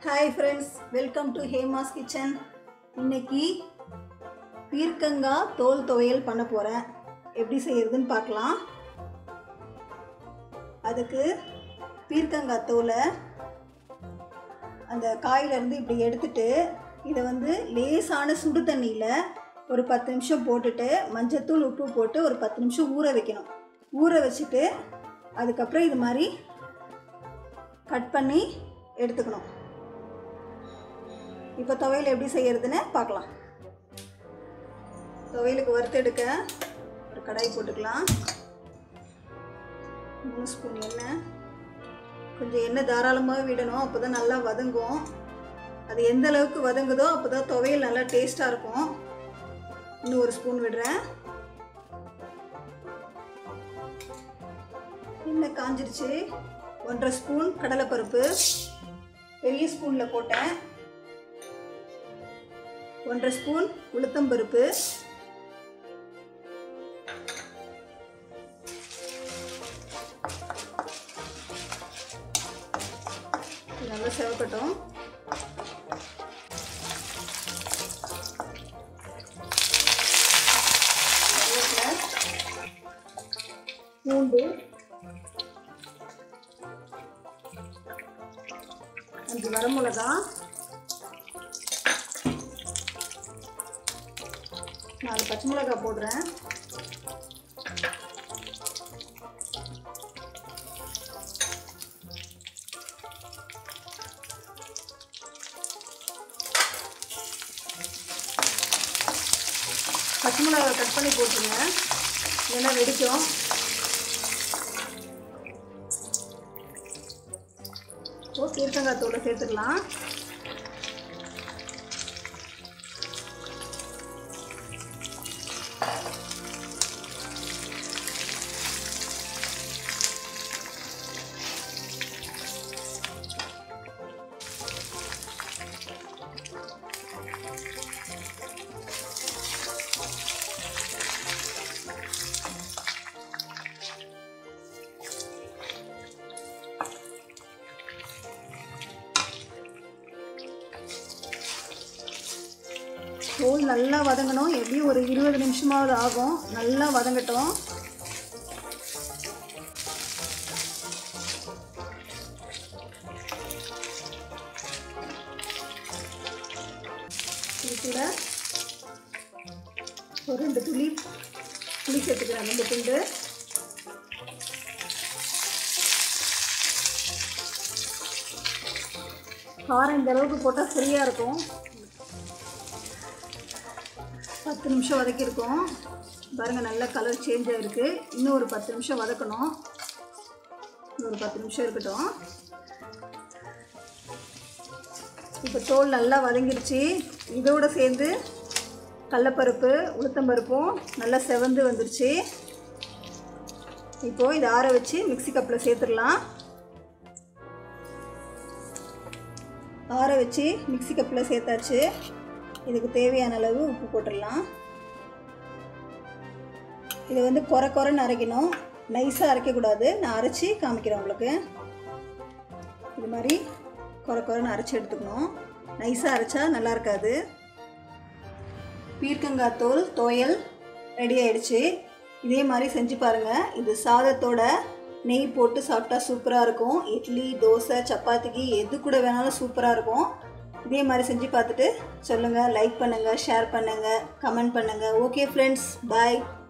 hi friends welcome to Hema's kitchen இன்னைக்கு பீர்க்கங்காய் தோல் துவையல் பண்ண போகிறேன் எப்படி செய்யறதுன்னு பார்க்கலாம் அதுக்கு பீர்க்கங்காய் தோலை அந்த காயிலேருந்து இப்படி எடுத்துட்டு இதை வந்து லேசான சுடு தண்ணியில் ஒரு பத்து நிமிஷம் போட்டுட்டு மஞ்சத்தூள் உப்பு போட்டு ஒரு பத்து நிமிஷம் ஊற வைக்கணும் ஊற வச்சுட்டு அதுக்கப்புறம் இது மாதிரி கட் பண்ணி எடுத்துக்கணும் இப்போ துவையல் எப்படி செய்யறதுன்னு பார்க்கலாம் துவையலுக்கு வறுத்தெடுக்க ஒரு கடாய் போட்டுக்கலாம் மூணு ஸ்பூன் எண்ணெய் கொஞ்சம் எண்ணெய் தாராளமாக விடணும் அப்போ தான் நல்லா வதங்கும் அது எந்த அளவுக்கு வதங்குதோ அப்போ தான் துவையல் நல்லா டேஸ்ட்டாக இருக்கும் இன்னும் ஒரு ஸ்பூன் விடுறேன் எண்ணெய் காஞ்சிருச்சு ஒன்றரை ஸ்பூன் கடலைப்பருப்பு பெரிய ஸ்பூனில் போட்டேன் ஒன்றரை ஸ்பூன் உளுத்தம்பருப்பு இது நல்லா செவக்கட்டும் பூண்டு அஞ்சு வரமிளகா நாலு பச்சை மிளகா போடுறேன் பச்சை மிளகா கட் பண்ணி போட்டுருங்க இல்லைன்னா வெடிக்கும் இப்போ பீர்க்கங்காய் தூளை சேர்த்துக்கலாம் தோல் நல்லா வதங்கணும் எப்படியும் ஒரு இருபது நிமிஷமாவது ஆகும் நல்லா வதங்கட்டும் இது கூட ஒரு ரெண்டு துளி புளி சேர்த்துக்கிறேன் ரெண்டு துண்டு காரம் இந்த அளவுக்கு போட்டால் சரியாக இருக்கும் பத்து நிமிஷம் வதக்கியிருக்கோம் பாருங்கள் நல்ல கலர் சேஞ்ச் ஆகிருக்கு இன்னும் ஒரு பத்து நிமிஷம் வதக்கணும் இன்னும் ஒரு பத்து நிமிஷம் இருக்கட்டும் இப்போ தோல் நல்லா வதங்கிருச்சு இதோட சேர்ந்து கடலப்பருப்பு உளுத்தம்பருப்பும் நல்லா செவந்து வந்துருச்சு இப்போது இதை ஆற வச்சு மிக்சி கப்பில் சேர்த்துடலாம் ஆற வச்சு மிக்சி கப்பில் சேர்த்தாச்சு இதுக்கு தேவையான அளவு உப்பு போட்டுடலாம் இதை வந்து குறை குறைன்னு அரைக்கணும் நைஸாக அரைக்கக்கூடாது நான் அரைச்சி காமிக்கிறேன் உங்களுக்கு இது மாதிரி குறை குறைன்னு அரைச்சி எடுத்துக்கணும் நைஸாக அரைச்சா நல்லா இருக்காது பீர்க்கங்காய் தோல் துவையல் ரெடி ஆயிடுச்சு இதே மாதிரி செஞ்சு பாருங்கள் இது சாதத்தோட நெய் போட்டு சாப்பிட்டா சூப்பராக இருக்கும் இட்லி தோசை சப்பாத்திக்கு எது கூட வேணாலும் சூப்பராக இருக்கும் இதே மாதிரி செஞ்சு பார்த்துட்டு சொல்லுங்கள் லைக் பண்ணுங்கள் ஷேர் பண்ணுங்கள் கமெண்ட் பண்ணுங்கள் ஓகே ஃப்ரெண்ட்ஸ் பாய்